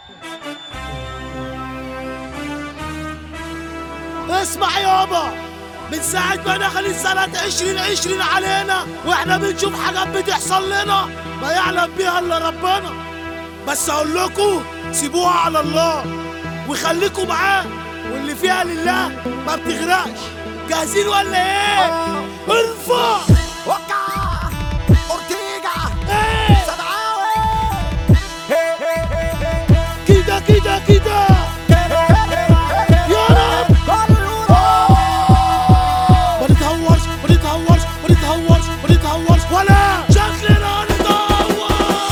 اسمع يابا من ساعة ما دخلت سنة عشرين عشرين علينا واحنا بنشوف حاجات بتحصل لنا ما يعلم بيها الا ربنا بس اقول لكم سيبوها على الله وخليكم معاه واللي فيها لله ما بتغرقش جاهزين ولا ايه؟ ارفع وقع اورتيجا ايه سبعاوي هي هي هي هي كده كده كده يا رب ما نتهورش ما نتهورش ما نتهورش ما نتهورش ولا شكلنا نتهور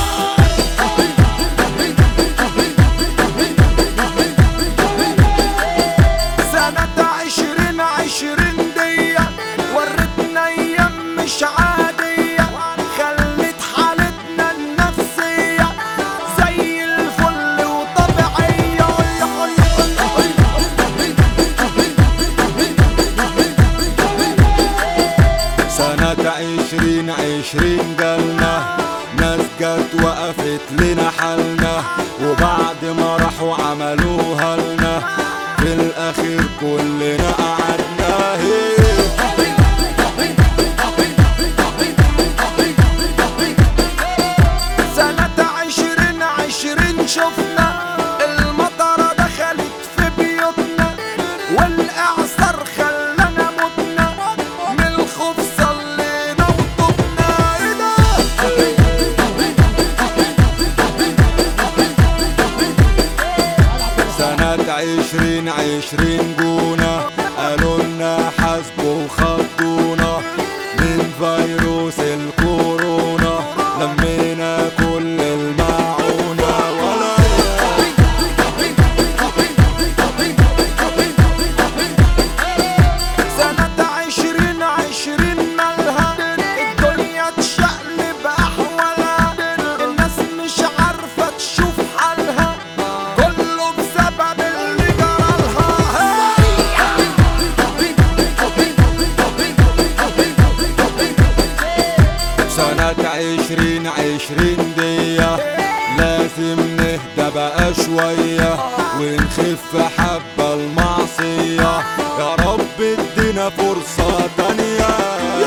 سنة عشرين عشرين دي ورتنا ايام مش عادية خلت حالتنا النفسية زي الفل وطبيعية سنة عشرين عشرين جالنا ناس جت وقفت لنا حالنا وبعد ما راحوا عملوها لنا في الأخير كلنا قعدنا هي سنة عشرين عشرين شفنا المطرة دخلت في بيوتنا والإعصار خلانا متنا من الخوف صلينا وطبنا إيه ده؟ سنة عشرين عشرين جونا قالوا لنا حاسبوا وخضونا من فيروس الكورونا لمينا كل المعونة ولا سنة عشرين عشرين مالها الدنيا تشقلب أحوالها الناس مش عارفة تشوف حالها كله بسبب اللي جرالها سنة عشرين عشرين دية لازم نهدى بقى شوية ونخف حبة المعصية يا رب ادينا فرصة تانية